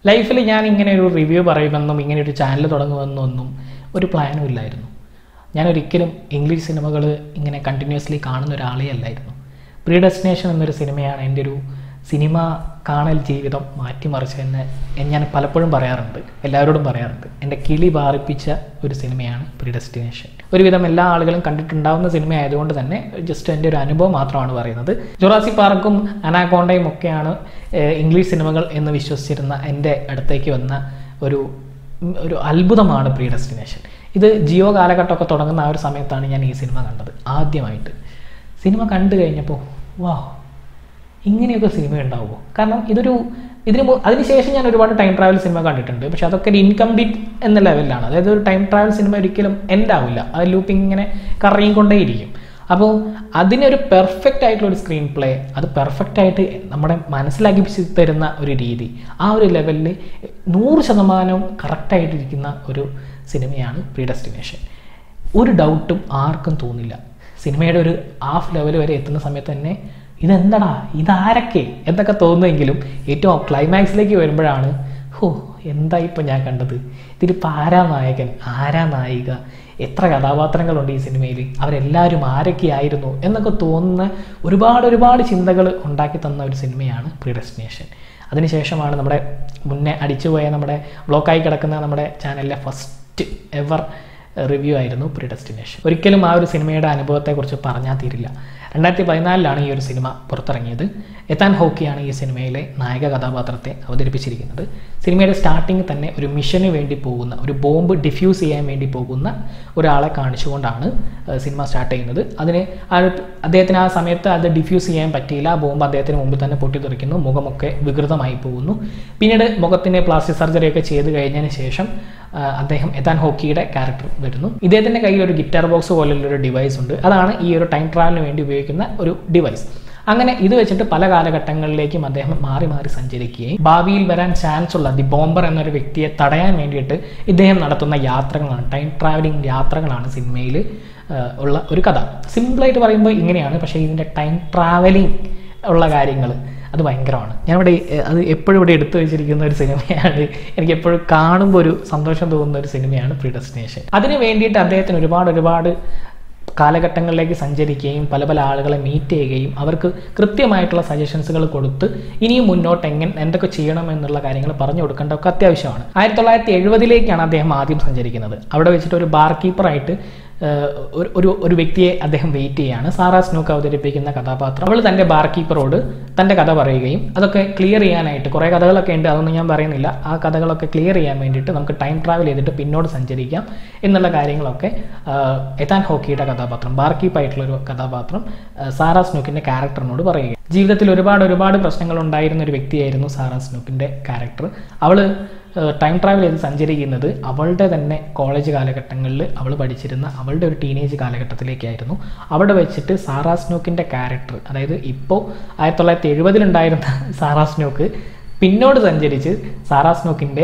ലൈഫിൽ ഞാൻ ഇങ്ങനെ ഒരു റിവ്യൂ പറയുമെന്നും ഇങ്ങനെ ഒരു ചാനൽ തുടങ്ങുമെന്നൊന്നും ഒരു പ്ലാനും ഇല്ലായിരുന്നു ഞാൻ ഒരിക്കലും ഇംഗ്ലീഷ് സിനിമകൾ ഇങ്ങനെ കണ്ടിന്യൂസ്ലി കാണുന്ന ഒരാളേ അല്ലായിരുന്നു പ്രീ ഡെസ്റ്റിനേഷൻ എന്നൊരു സിനിമയാണ് എൻ്റെ ഒരു സിനിമ കാണൽ ജീവിതം മാറ്റിമറിച്ചതെന്ന് ഞാൻ പലപ്പോഴും പറയാറുണ്ട് എല്ലാവരോടും പറയാറുണ്ട് എൻ്റെ കിളി ബാറിപ്പിച്ച ഒരു സിനിമയാണ് പ്രീ ഡെസ്റ്റിനേഷൻ ഒരുവിധം എല്ലാ ആളുകളും കണ്ടിട്ടുണ്ടാവുന്ന സിനിമ ആയതുകൊണ്ട് തന്നെ ജസ്റ്റ് എൻ്റെ ഒരു അനുഭവം മാത്രമാണ് പറയുന്നത് ജുറാസി പാർക്കും അനാക്കോണ്ടയും ഒക്കെയാണ് ഏഹ്, ഇംഗ്ലീഷ് സിനിമകൾ എന്ന് വിശ്വസിച്ചിരുന്ന എൻ്റെ അടുത്തേക്ക് വന്ന ഒരു ഉം, ഒരു അത്ഭുതമാണ് പ്രീ ഡെസ്റ്റിനേഷൻ ഇത് ജിയോ കാലഘട്ടമൊക്കെ തുടങ്ങുന്ന ആ ഒരു സമയത്താണ് ഞാൻ ഈ സിനിമ കണ്ടത് ആദ്യമായിട്ട് സിനിമ കണ്ടു കഴിഞ്ഞപ്പോൾ വാ ഇങ്ങനെയൊക്കെ സിനിമ ഉണ്ടാവുമോ കാരണം ഇതൊരു ഇതിന് മു- അതിനുശേഷം ഞാൻ ഒരുപാട് ടൈം ട്രാവൽ സിനിമ കണ്ടിട്ടുണ്ട് പക്ഷെ അതൊക്കെ ഒരു ഇൻകംപ്ലീറ്റ് എന്ന ലെവലിലാണ് അതായത് ഒരു ടൈം ട്രാവൽ സിനിമ ഒരിക്കലും എൻഡ് ആവില്ല അത് ലൂപ്പിംഗ് ഇങ്ങനെ കറങ്ങിക്കൊണ്ടേയിരിക്കും അപ്പോൾ അതിനൊരു പെർഫെക്റ്റ് ആയിട്ടുള്ള ഒരു സ്ക്രീൻ പ്ലേ അത് പെർഫെക്റ്റ് ആയിട്ട് നമ്മുടെ മനസ്സിലാക്കി തരുന്ന ഒരു രീതി ആ ഒരു ലെവലിൽ നൂറ് ശതമാനം കറക്റ്റായിട്ടിരിക്കുന്ന ഒരു സിനിമയാണ് പ്രീ ഡെസ്റ്റിനേഷൻ ഒരു ഡൗട്ടും ആർക്കും തോന്നില്ല സിനിമയുടെ ഒരു ഹാഫ് ലെവൽ വരെ എത്തുന്ന സമയത്ത് തന്നെ ഇതെന്തടാ ഇതാരൊക്കെ എന്നൊക്കെ തോന്നുമെങ്കിലും ഏറ്റവും ക്ലൈമാക്സിലേക്ക് വരുമ്പോഴാണ് ഹോ എന്താ ഇപ്പം ഞാൻ കണ്ടത് ഇതിലിപ്പോൾ ആരാ നായകൻ ആരാ നായിക എത്ര കഥാപാത്രങ്ങളുണ്ട് ഈ സിനിമയിൽ അവരെല്ലാവരും ആരൊക്കെയായിരുന്നു എന്നൊക്കെ തോന്നുന്ന ഒരുപാട് ഒരുപാട് ചിന്തകൾ ഉണ്ടാക്കി തന്ന ഒരു സിനിമയാണ് പ്രീ ഡെസ്റ്റിനേഷൻ അതിനുശേഷമാണ് നമ്മുടെ മുന്നേ അടിച്ചുപോയ നമ്മുടെ ബ്ലോക്കായി കിടക്കുന്ന നമ്മുടെ ചാനലിലെ ഫസ്റ്റ് എവർ റിവ്യൂ ആയിരുന്നു പ്രീ ഡെസ്റ്റിനേഷൻ ഒരിക്കലും ആ ഒരു സിനിമയുടെ അനുഭവത്തെക്കുറിച്ച് പറഞ്ഞാൽ തീരില്ല രണ്ടായിരത്തി പതിനാലിലാണ് ഈ ഒരു സിനിമ പുറത്തിറങ്ങിയത് എത്താൻ ഹോക്കിയാണ് ഈ സിനിമയിലെ നായക കഥാപാത്രത്തെ അവതരിപ്പിച്ചിരിക്കുന്നത് സിനിമയുടെ സ്റ്റാർട്ടിങ് തന്നെ ഒരു മിഷന് വേണ്ടി പോകുന്ന ഒരു ബോംബ് ഡിഫ്യൂസ് ചെയ്യാൻ വേണ്ടി പോകുന്ന ഒരാളെ കാണിച്ചുകൊണ്ടാണ് ഏഹ്, സിനിമ സ്റ്റാർട്ട് ചെയ്യുന്നത് അതിന് ആ ഒരു- അദ്ദേഹത്തിന് ആ സമയത്ത് അത് ഡിഫ്യൂസ് ചെയ്യാൻ പറ്റിയില്ല ആ ബോംബ് അദ്ദേഹത്തിന് മുമ്പിൽ തന്നെ പൊട്ടിത്തെറിക്കുന്നു മുഖമൊക്കെ വികൃതമായി പോകുന്നു പിന്നീട് മുഖത്തിന് പ്ലാസ്റ്റിക് സർജറി ഒക്കെ ചെയ്ത് കഴിഞ്ഞതിന് ശേഷം ആ, അദ്ദേഹം എത്താൻ ഹോക്കിയുടെ ക്യാരക്ടർ വരുന്നു ഇദ്ദേഹത്തിൻ്റെ കയ്യിൽ ഒരു ഗിറ്റാർ ബോക്സ് പോലുള്ള ഒരു ഡിവൈസ് ഉണ്ട് അതാണ് ഈ ഒരു ടൈം ട്രാവലിന് വേണ്ടി ഉപയോഗിക്കുന്ന ഒരു ഡിവൈസ് അങ്ങനെ ഇത് വെച്ചിട്ട് പല കാലഘട്ടങ്ങളിലേക്കും അദ്ദേഹം മാറി മാറി സഞ്ചരിക്കുകയും ഭാവിയിൽ വരാൻ ചാൻസ് ഉള്ള ദി ബോംബർ എന്നൊരു വ്യക്തിയെ തടയാൻ വേണ്ടിയിട്ട് ഇദ്ദേഹം നടത്തുന്ന യാത്രകളാണ് ടൈം ട്രാവലിംഗ് യാത്രകളാണ് സിനിമയിൽ ഉള്ള ഒരു കഥ സിമ്പിളായിട്ട് പറയുമ്പോൾ ഇങ്ങനെയാണ് പക്ഷേ ഇതിൻ്റെ ടൈം ട്രാവലിംഗ് ഉള്ള കാര്യങ്ങൾ അത് ഭയങ്കരമാണ് ഞാനിവിടെ ഏഹ്, അത് എപ്പോഴും ഇവിടെ എടുത്തു വെച്ചിരിക്കുന്ന ഒരു സിനിമയാണ് എനിക്ക് എപ്പോഴും കാണുമ്പോൾ ഒരു സന്തോഷം തോന്നുന്ന ഒരു സിനിമയാണ് പ്രീ ഡെസ്റ്റിനേഷൻ അതിന് വേണ്ടിയിട്ട് അദ്ദേഹത്തിന് ഒരുപാട് ഒരുപാട് കാലഘട്ടങ്ങളിലേക്ക് സഞ്ചരിക്കുകയും പല പല ആളുകളെ മീറ്റ് ചെയ്യുകയും അവർക്ക് കൃത്യമായിട്ടുള്ള സജഷൻസുകൾ കൊടുത്ത് ഇനിയും മുന്നോട്ട് എങ്ങനെ എന്തൊക്കെ ചെയ്യണം എന്നുള്ള കാര്യങ്ങൾ പറഞ്ഞു കൊടുക്കേണ്ടതൊക്കെ അത്യാവശ്യമാണ് ആയിരത്തി തൊള്ളായിരത്തി എഴുപതിലേക്കാണ് അദ്ദേഹം ആദ്യം സഞ്ചരിക്കുന്നത് അവിടെ വെച്ചിട്ട് ഒരു ബാർ കീപ്പറായിട്ട് ഏഹ്, ഒരു- ഒരു ഒരു വ്യക്തിയെ അദ്ദേഹം വെയിറ്റ് ചെയ്യാണ് സാറാ സ്നൂക്ക് അവതരിപ്പിക്കുന്ന കഥാപാത്രം അവൾ തൻ്റെ ബാർ കീപ്പറോട് തൻ്റെ കഥ പറയുകയും അതൊക്കെ ക്ലിയർ ചെയ്യാനായിട്ട് കുറേ കഥകളൊക്കെ ഉണ്ട് അതൊന്നും ഞാൻ പറയുന്നില്ല ആ കഥകളൊക്കെ ക്ലിയർ ചെയ്യാൻ വേണ്ടിയിട്ട് നമുക്ക് ടൈം ട്രാവൽ ചെയ്തിട്ട് പിന്നോട്ട് സഞ്ചരിക്കാം എന്നുള്ള കാര്യങ്ങളൊക്കെ ആഹ്, എത്താൻ ഹോക്കിയുടെ കഥാപാത്രം ബാർ കീപ്പായിട്ടുള്ള ഒരു കഥാപാത്രം ആഹ്, സാറാ സ്നൂക്കിൻ്റെ ക്യാരക്ടറിനോട് പറയുക ജീവിതത്തിൽ ഒരുപാട് ഒരുപാട് പ്രശ്നങ്ങൾ ഉണ്ടായിരുന്ന ഒരു വ്യക്തിയായിരുന്നു സാറാ സ്നൂക്കിൻ്റെ ക്യാരക്ടർ അവൾ ടൈം ട്രാവൽ ചെയ്ത് സഞ്ചരിക്കുന്നത് അവളുടെ തന്നെ കോളേജ് കാലഘട്ടങ്ങളിൽ അവൾ പഠിച്ചിരുന്ന അവളുടെ ഒരു ടീനേജ് കാലഘട്ടത്തിലേക്കായിരുന്നു അവിടെ വെച്ചിട്ട് സാറാ സ്നോക്കിൻ്റെ ക്യാരക്ടർ അതായത് ഇപ്പോൾ ആയിരത്തി തൊള്ളായിരത്തി എഴുപതിലുണ്ടായിരുന്ന സാറാ സ്നോക്ക് പിന്നോട് സഞ്ചരിച്ച് സാറാ സ്നോക്കിൻ്റെ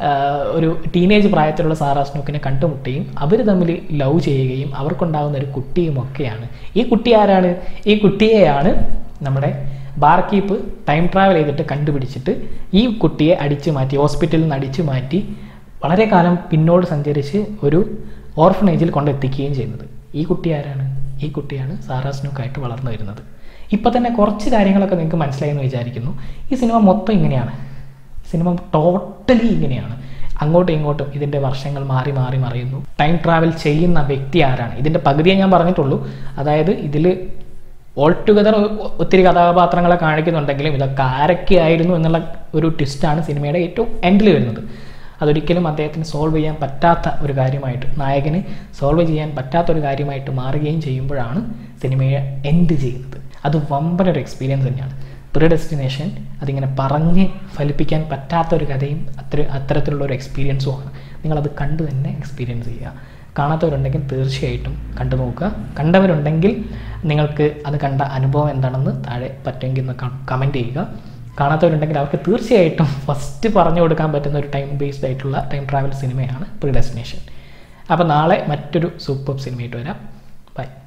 ഒരു ടീനേജ് പ്രായത്തിലുള്ള സാറാ സ്നോക്കിനെ കണ്ടുമുട്ടുകയും അവർ തമ്മിൽ ലവ് ചെയ്യുകയും അവർക്കുണ്ടാകുന്ന ഒരു കുട്ടിയും ഒക്കെയാണ് ഈ കുട്ടി ആരാണ് ഈ കുട്ടിയെയാണ് നമ്മുടെ ബാർ കീപ്പ് ടൈം ട്രാവൽ ചെയ്തിട്ട് കണ്ടുപിടിച്ചിട്ട് ഈ കുട്ടിയെ അടിച്ചു മാറ്റി ഹോസ്പിറ്റലിൽ നിന്ന് അടിച്ചു മാറ്റി വളരെ കാലം പിന്നോട് സഞ്ചരിച്ച് ഒരു ഓർഫനേജിൽ കൊണ്ടെത്തിക്കുകയും ചെയ്യുന്നത് ഈ കുട്ടി ആരാണ് ഈ കുട്ടിയാണ് സാറാ സ്നൂക്കായിട്ട് വളർന്നു വരുന്നത് ഇപ്പം തന്നെ കുറച്ച് കാര്യങ്ങളൊക്കെ നിങ്ങൾക്ക് മനസ്സിലായെന്ന് വിചാരിക്കുന്നു ഈ സിനിമ മൊത്തം ഇങ്ങനെയാണ് സിനിമ ടോട്ടലി ഇങ്ങനെയാണ് അങ്ങോട്ടും ഇങ്ങോട്ടും ഇതിൻ്റെ വർഷങ്ങൾ മാറി മാറി മറിയുന്നു ടൈം ട്രാവൽ ചെയ്യുന്ന വ്യക്തി ആരാണ് ഇതിൻ്റെ പകുതിയെ ഞാൻ പറഞ്ഞിട്ടുള്ളൂ അതായത് ഇതിൽ ഓൾ ടുഗദർ ഒത്തിരി കഥാപാത്രങ്ങളെ കാണിക്കുന്നുണ്ടെങ്കിലും ഇതൊക്കെ ആരൊക്കെയായിരുന്നു എന്നുള്ള ഒരു ട്വിസ്റ്റാണ് സിനിമയുടെ ഏറ്റവും എൻഡിൽ വരുന്നത് അതൊരിക്കലും അദ്ദേഹത്തിന് സോൾവ് ചെയ്യാൻ പറ്റാത്ത ഒരു കാര്യമായിട്ട് നായകന് സോൾവ് ചെയ്യാൻ പറ്റാത്ത ഒരു കാര്യമായിട്ട് മാറുകയും ചെയ്യുമ്പോഴാണ് സിനിമയെ എൻഡ് ചെയ്യുന്നത് അത് വമ്പനൊരു എക്സ്പീരിയൻസ് തന്നെയാണ് പ്രീ ഡെസ്റ്റിനേഷൻ അതിങ്ങനെ പറഞ്ഞ് ഫലിപ്പിക്കാൻ പറ്റാത്ത ഒരു കഥയും അത്ര അത്തരത്തിലുള്ള ഒരു എക്സ്പീരിയൻസുമാണ് നിങ്ങളത് കണ്ടു തന്നെ എക്സ്പീരിയൻസ് ചെയ്യുക കാണാത്തവരുണ്ടെങ്കിൽ തീർച്ചയായിട്ടും കണ്ടു നോക്കുക കണ്ടവരുണ്ടെങ്കിൽ നിങ്ങൾക്ക് അത് കണ്ട അനുഭവം എന്താണെന്ന് താഴെ പറ്റുമെങ്കിൽ ഒന്ന് കമൻറ്റ് ചെയ്യുക കാണാത്തവരുണ്ടെങ്കിൽ അവർക്ക് തീർച്ചയായിട്ടും ഫസ്റ്റ് പറഞ്ഞു കൊടുക്കാൻ പറ്റുന്ന ഒരു ടൈം ബേസ്ഡ് ആയിട്ടുള്ള ടൈം ട്രാവൽ സിനിമയാണ് പ്രീ ഡെസ്റ്റിനേഷൻ അപ്പോൾ നാളെ മറ്റൊരു സൂപ്പർ സിനിമയായിട്ട് വരാം ബൈ